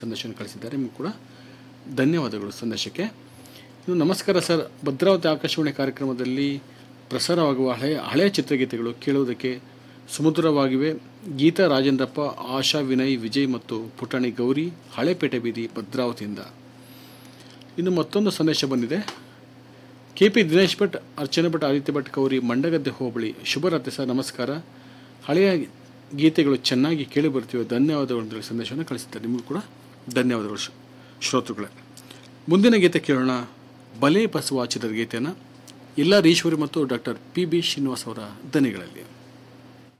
ಸಂದೇಶವನ್ನು ಕಳಿಸಿದ್ದಾರೆ ನಿಮಗೂ ಕೂಡ ಧನ್ಯವಾದಗಳು ಸಂದೇಶಕ್ಕೆ ಇನ್ನು ನಮಸ್ಕಾರ ಸರ್ ಭದ್ರಾವತಿ ಆಕಾಶವಾಣಿ ಕಾರ್ಯಕ್ರಮದಲ್ಲಿ ಪ್ರಸಾರವಾಗುವ ಹಳೆಯ ಹಳೆಯ ಚಿತ್ರಗೀತೆಗಳು ಕೇಳುವುದಕ್ಕೆ ಸುಮಧುರವಾಗಿವೆ ಗೀತಾ ರಾಜೇಂದ್ರಪ್ಪ ಆಶಾ ವಿನಯ್ ವಿಜಯ್ ಮತ್ತು ಪುಟಾಣಿ ಗೌರಿ ಹಳೆಪೇಟೆ ಬೀದಿ ಭದ್ರಾವತಿಯಿಂದ ಇನ್ನು ಮತ್ತೊಂದು ಸಂದೇಶ ಬಂದಿದೆ ಕೆ ಪಿ ದಿನೇಶ್ ಭಟ್ ಅರ್ಚನಾ ಭಟ್ ಆದಿತ್ಯ ಭಟ್ ಕೌರಿ ಮಂಡಗದ್ದೆ ಹೋಬಳಿ ಶುಭರಾತ್ರಿ ಸರ್ ನಮಸ್ಕಾರ ಹಳೆಯ ಗೀತೆಗಳು ಚೆನ್ನಾಗಿ ಕೇಳಿ ಬರ್ತಿವೆ ಧನ್ಯವಾದಗಳು ಅಂತೇಳಿ ಸಂದೇಶವನ್ನು ಕಳಿಸಿದ್ದಾರೆ ನಿಮಗೂ ಕೂಡ ಧನ್ಯವಾದಗಳು ಶ್ರೋ- ಶ್ರೋತೃಗಳೇ ಮುಂದಿನ ಗೀತೆ ಕೇಳೋಣ ಬಲೆ ಬಸವ ಚಿತ್ರದ ಗೀತೆಯನ್ನು ಎಲ್ಲ ಈಶ್ವರಿ ಮತ್ತು ಡಾಕ್ಟರ್ ಪಿ ಬಿ ಶ್ರೀನಿವಾಸ್ ಅವರ ದನಿಗಳಲ್ಲಿ